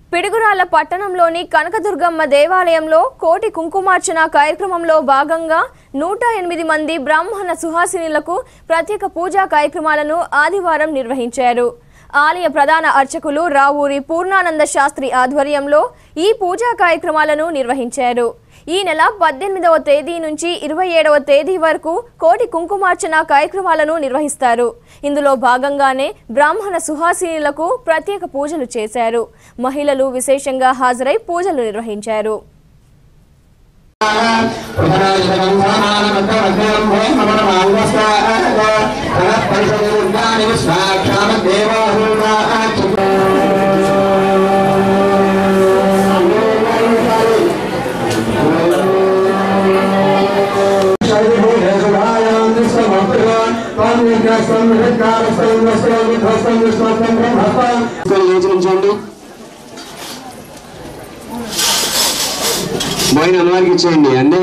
పిడుగురాళ్ల పట్టణంలోని కనకదుర్గమ్మ దేవాలయంలో కోటి కుంకుమార్చన కార్యక్రమంలో భాగంగా నూట ఎనిమిది మంది బ్రాహ్మణ సుహాసినులకు ప్రత్యేక పూజా కార్యక్రమాలను ఆదివారం నిర్వహించారు ఆలయ ప్రధాన అర్చకులు రావూరి పూర్ణానంద శాస్త్రి ఆధ్వర్యంలో ఈ పూజా కార్యక్రమాలను నిర్వహించారు ఈ నెల పద్దెనిమిదవ తేదీ నుంచి ఇరవై ఏడవ తేదీ వరకు కోటి కుంకుమార్చన కార్యక్రమాలను నిర్వహిస్తారు ఇందులో భాగంగానే బ్రాహ్మణ సుహాసినులకు ప్రత్యేక పూజలు చేశారు మహిళలు విశేషంగా హాజరై పూజలు నిర్వహించారు లేచి నుంచండి మోయిన అమ్మవారికి ఇచ్చేయండి అంటే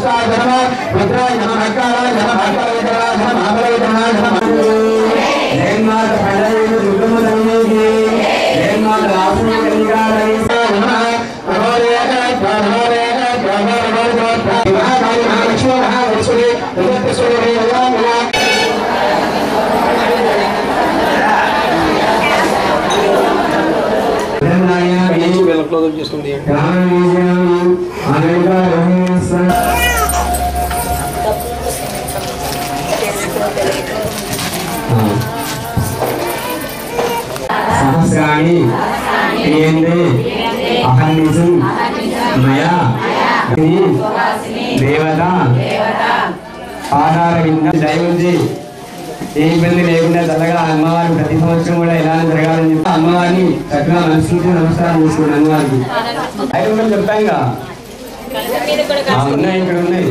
సహస్రాణి క్రియంతే అహర్నిశం మయా ఇది దేవత ఆధార కింద దయవుంచి ఏ ఇబ్బంది లేకుండా చల్లగా అమ్మవారు ప్రతి సంవత్సరం కూడా ఇలానే జరగాలని చెప్పి అమ్మవారిని చక్కగా మనసుకి నమస్కారం చేసుకోండి అమ్మవారికి ఐదు వందలు చెప్తాంగా ఆ, ఉన్నాయి ఇక్కడ ఉన్నాయి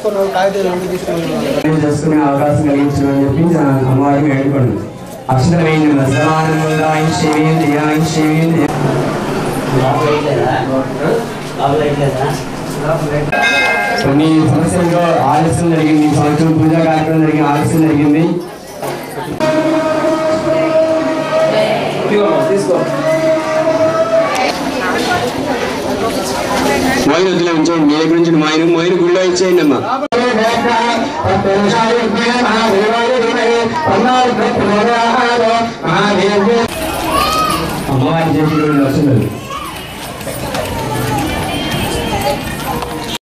నేను చేసుకునే అవకాశం కలిగించమని చెప్పి ఆ అమ్మవారిని వేడుకోండి అక్షర వేయండి సమానం శివేంద్ర శివేంద్ర కొన్ని సమస్యల్లో ఆలస్యం జరిగింది ఈ సంవత్సరం పూజా కార్యక్రమం జరిగింది ఆలస్యం జరిగింది మోయిన వద్దులే ఉంచండి మీ దగ్గర నుంచి మోయిన మోయిన గుళ్ళో ఇచ్చేయండి అమ్మా అమ్మవారి చేతిలో వస్తున్నారు